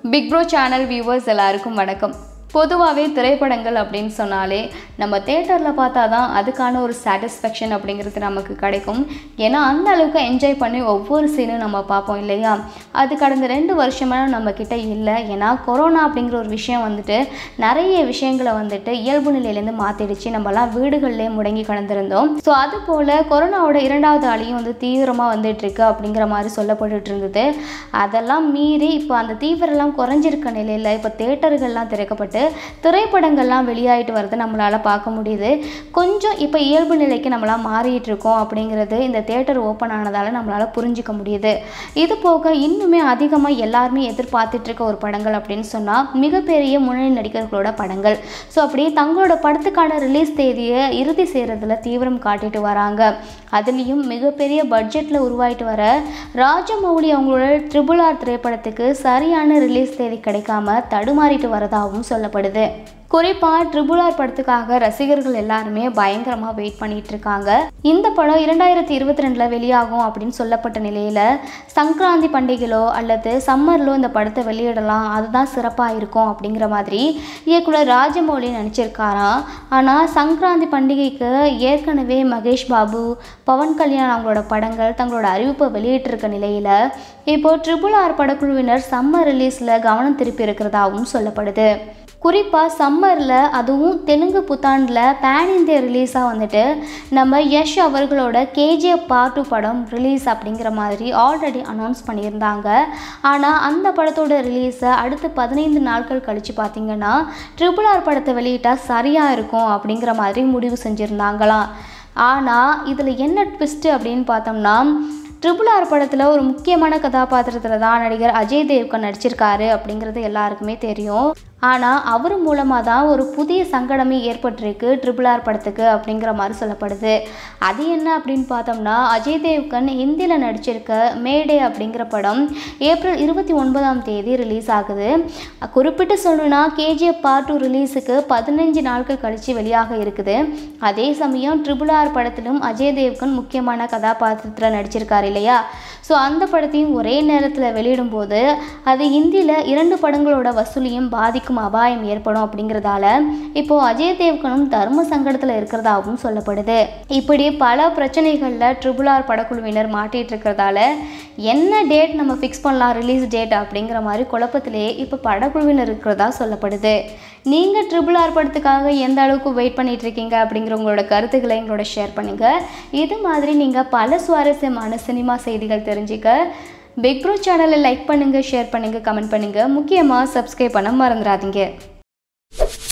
big bro channel viewers எல்லாருக்கும் வணக்கம் பொதுவாகவே திரைப்படங்கள் அப்படின்னு சொன்னாலே நம்ம தேட்டரில் பார்த்தா தான் அதுக்கான ஒரு சாட்டிஸ்ஃபேக்ஷன் அப்படிங்கிறது நமக்கு கிடைக்கும் ஏன்னா அந்த அளவுக்கு என்ஜாய் பண்ணி ஒவ்வொரு சீனும் நம்ம பார்ப்போம் இல்லையா அது கடந்த ரெண்டு வருஷமாக நம்ம கிட்ட இல்லை ஏன்னா கொரோனா அப்படிங்கிற ஒரு விஷயம் வந்துட்டு நிறைய விஷயங்களை வந்துட்டு இயல்பு நிலையிலேருந்து மாற்றிடுச்சு நம்மலாம் வீடுகள்லேயே முடங்கி கடந்திருந்தோம் ஸோ அது போல் கொரோனாவோட இரண்டாவது அலையும் வந்து தீவிரமாக வந்துட்டு இருக்கு அப்படிங்கிற மாதிரி சொல்லப்பட்டுட்டு இருந்தது அதெல்லாம் மீறி இப்போ அந்த தீவிரம்லாம் குறைஞ்சிருக்க நிலையில் இப்போ தேட்டர்கள்லாம் திறக்கப்பட்டு திரைப்படங்கள்லாம் வெளியாயிட்டு வரதை நம்மளால் பார்க்க முடியுது கொஞ்சம் இப்போ இயல்பு நிலைக்கு நம்மளாம் மாறிட்டு இருக்கோம் அப்படிங்கிறது இந்த தேட்டர் ஓப்பன் ஆனதால் நம்மளால் புரிஞ்சிக்க முடியுது இது போக இன்னுமே அதிகமாக எல்லாருமே எதிர்பார்த்துட்டு இருக்க ஒரு படங்கள் அப்படின்னு சொன்னால் மிகப்பெரிய முன்னணி நடிகர்களோட படங்கள் ஸோ அப்படி தங்களோட படத்துக்கான ரிலீஸ் தேதியை இறுதி செய்கிறதுல தீவிரம் காட்டிட்டு வராங்க அதுலேயும் மிகப்பெரிய பட்ஜெட்டில் உருவாயிட்டு வர ராஜமௌலி அவங்களோட ட்ரிபிள் ஆர் திரைப்படத்துக்கு சரியான ரிலீஸ் தேதி கிடைக்காம தடுமாறிட்டு வரதாகவும் சொல்லப்படுது குறிப்பாக ட்ரிபிள் ஆர் படத்துக்காக ரசிகர்கள் எல்லாருமே பயங்கரமாக வெயிட் பண்ணிட்டு இருக்காங்க இந்த படம் இரண்டாயிரத்தி இருபத்தி ரெண்டில் வெளியாகும் அப்படின்னு சொல்லப்பட்ட நிலையில் சங்கராந்தி பண்டிகையிலோ அல்லது சம்மர்லோ இந்த படத்தை வெளியிடலாம் அதுதான் சிறப்பாக இருக்கும் அப்படிங்கிற மாதிரி இயக்குனர் ராஜமௌலி நினச்சிருக்காராம் ஆனால் சங்கராந்தி பண்டிகைக்கு ஏற்கனவே மகேஷ் பாபு பவன் கல்யாண் அவங்களோட படங்கள் தங்களோட அறிவிப்பை வெளியிட்டிருக்க நிலையில் இப்போ ட்ரிபிள் ஆர் படக்குழுவினர் சம்மர் ரிலீஸில் கவனம் திருப்பி இருக்கிறதாகவும் சொல்லப்படுது குறிப்பாக சம்மரில் அதுவும் தெலுங்கு புத்தாண்டில் பேன் இந்தியா ரிலீஸாக வந்துட்டு நம்ம யஷ் அவர்களோட கேஜிஎஃப் பார்ட் டூ படம் ரிலீஸ் அப்படிங்கிற மாதிரி ஆல்ரெடி அனௌன்ஸ் பண்ணியிருந்தாங்க ஆனால் அந்த படத்தோட ரிலீஸை அடுத்து பதினைந்து நாட்கள் கழித்து பார்த்திங்கன்னா ட்ரிபிள் ஆர் படத்தை வெளியிட்டால் சரியாக இருக்கும் அப்படிங்கிற மாதிரி முடிவு செஞ்சுருந்தாங்களாம் ஆனால் இதில் என்ன ட்விஸ்ட்டு அப்படின்னு பார்த்தோம்னா ட்ரிபிள் ஆர் படத்தில் ஒரு முக்கியமான கதாபாத்திரத்தில் தான் நடிகர் அஜய் தேவ்கன் நடிச்சிருக்காரு அப்படிங்கிறது எல்லாருக்குமே தெரியும் ஆனால் அவர் மூலமாக தான் ஒரு புதிய சங்கடமே ஏற்பட்டிருக்கு ட்ரிபிள் ஆர் படத்துக்கு அப்படிங்கிற மாதிரி சொல்லப்படுது அது என்ன அப்படின்னு பார்த்தோம்னா அஜய் தேவ்கன் ஹிந்தியில் நடிச்சிருக்க மேடே அப்படிங்கிற படம் ஏப்ரல் இருபத்தி ஒன்பதாம் தேதி ரிலீஸ் ஆகுது குறிப்பிட்டு சொல்லணும்னா கேஜிஎஃப் பார்ட் டூ ரிலீஸுக்கு பதினஞ்சு நாட்கள் கழித்து வெளியாக இருக்குது அதே சமயம் ட்ரிபிள் ஆர் படத்திலும் அஜய் தேவ்கன் முக்கியமான கதாபாத்திரத்தில் நடிச்சிருக்காரு இல்லையா ஸோ அந்த படத்தையும் ஒரே நேரத்தில் வெளியிடும்போது அது ஹிந்தியில் இரண்டு படங்களோட வசூலியும் பாதிக்கும் அபாயம் ஏற்படும் அப்படிங்கிறதால இப்போது அஜய் தேவ்கனும் தர்ம சங்கடத்தில் இருக்கிறதாகவும் சொல்லப்படுது இப்படி பல பிரச்சனைகளில் ட்ரிபிள் ஆர் படக்குழுவினர் மாட்டிகிட்டு இருக்கிறதால என்ன டேட் நம்ம ஃபிக்ஸ் பண்ணலாம் ரிலீஸ் டேட் அப்படிங்கிற மாதிரி குழப்பத்திலேயே இப்போ படக்குழுவினர் இருக்கிறதா சொல்லப்படுது நீங்கள் ட்ரிபிள் ஆர் படத்துக்காக எந்த அளவுக்கு வெயிட் பண்ணிட்டு இருக்கீங்க அப்படிங்கிற உங்களோட கருத்துக்களை எங்களோட ஷேர் பண்ணுங்கள் இது மாதிரி நீங்கள் பல சுவாரஸ்யமான சினிமா செய்திகள் தெரிஞ்சுக்க பிக் ப்ரோ சேனலை லைக் பண்ணுங்கள் ஷேர் பண்ணுங்கள் கமெண்ட் பண்ணுங்கள் முக்கியமாக சப்ஸ்கிரைப் பண்ண மறந்துடாதீங்க